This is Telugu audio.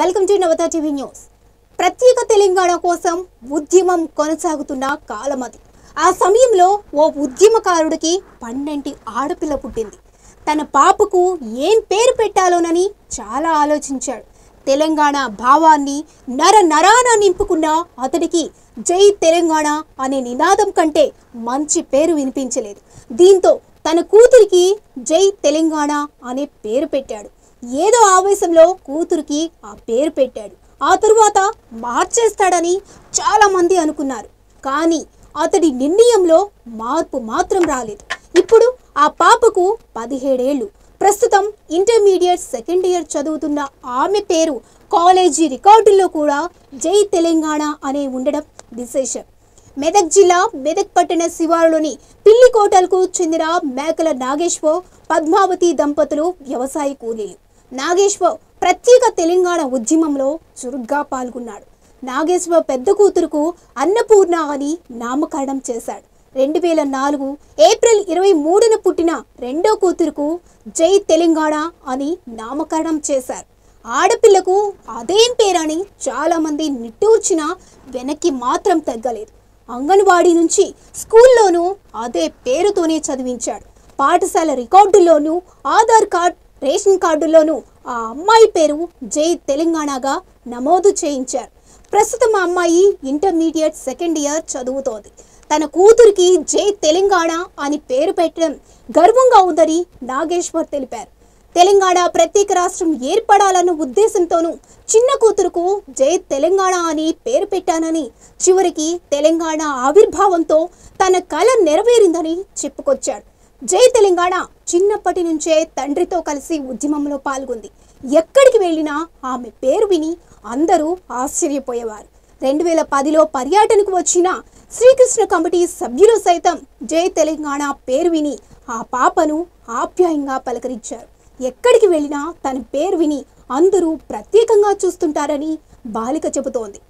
welcome to Navata TV news ప్రత్యేక తెలంగాణ కోసం ఉద్యమం కొనసాగుతున్న కాలమది ఆ సమయంలో ఓ ఉద్యమకారుడికి పన్నెంటి ఆడపిల్ల పుట్టింది తన పాపకు ఏం పేరు పెట్టాలోనని చాలా ఆలోచించాడు తెలంగాణ భావాన్ని నర నరాన నింపుకున్న అతడికి జై తెలంగాణ అనే నినాదం కంటే మంచి పేరు వినిపించలేదు దీంతో తన కూతురికి జై తెలంగాణ అనే పేరు పెట్టాడు ఏదో ఆవేశంలో కూతురికి ఆ పేరు పెట్టాడు ఆ తరువాత మార్చేస్తాడని చాలా మంది అనుకున్నారు కానీ అతడి నిర్ణయంలో మార్పు మాత్రం రాలేదు ఇప్పుడు ఆ పాపకు పదిహేడేళ్లు ప్రస్తుతం ఇంటర్మీడియట్ సెకండ్ ఇయర్ చదువుతున్న ఆమె పేరు కాలేజీ రికార్డుల్లో కూడా జై తెలంగాణ అనే ఉండడం విశేషం మెదక్ జిల్లా మెదక్ పట్టణ శివారులోని పిల్లికోటలకు చెందిన మేకల నాగేశ్వర్ పద్మావతి దంపతులు వ్యవసాయ కూలీలు నాగేశ్వర్ ప్రత్యేక తెలంగాణ ఉద్యమంలో చురుగ్గా పాల్గొన్నాడు నాగేశ్వర్ పెద్ద కూతురుకు అన్నపూర్ణ అని నామకరణం చేశాడు రెండు వేల నాలుగు ఏప్రిల్ ఇరవై మూడున పుట్టిన రెండో కూతురుకు జై తెలంగాణ అని నామకరణం చేశారు ఆడపిల్లకు అదేం పేరని చాలామంది నిట్టూర్చినా వెనక్కి మాత్రం తగ్గలేదు అంగన్వాడీ నుంచి స్కూల్లోనూ అదే పేరుతోనే చదివించాడు పాఠశాల రికార్డుల్లోనూ ఆధార్ కార్డ్ రేషన్ కార్డుల్లోనూ ఆ అమ్మాయి పేరు జై తెలంగాణగా నమోదు చేయించారు ప్రస్తుతం ఆ అమ్మాయి ఇంటర్మీడియట్ సెకండ్ ఇయర్ చదువుతోంది తన కూతురికి జై తెలంగాణ అని పేరు పెట్టడం గర్వంగా ఉందని నాగేశ్వర్ తెలిపారు తెలంగాణ ప్రత్యేక రాష్ట్రం ఏర్పడాలన్న ఉద్దేశంతోనూ చిన్న కూతురుకు జై తెలంగాణ అని పేరు పెట్టానని చివరికి తెలంగాణ ఆవిర్భావంతో తన కల నెరవేరిందని చెప్పుకొచ్చాడు జై తెలంగాణ చిన్నప్పటి నుంచే తండ్రితో కలిసి ఉద్యమంలో పాల్గొంది ఎక్కడికి వెళ్ళినా ఆమె పేరు విని అందరూ ఆశ్చర్యపోయేవారు రెండు వేల పదిలో పర్యటనకు వచ్చిన శ్రీకృష్ణ కమిటీ సభ్యులు సైతం జై తెలంగాణ పేరు విని ఆ పాపను ఆప్యాయంగా పలకరించారు ఎక్కడికి వెళ్ళినా తన పేరు విని అందరూ ప్రత్యేకంగా చూస్తుంటారని బాలిక చెబుతోంది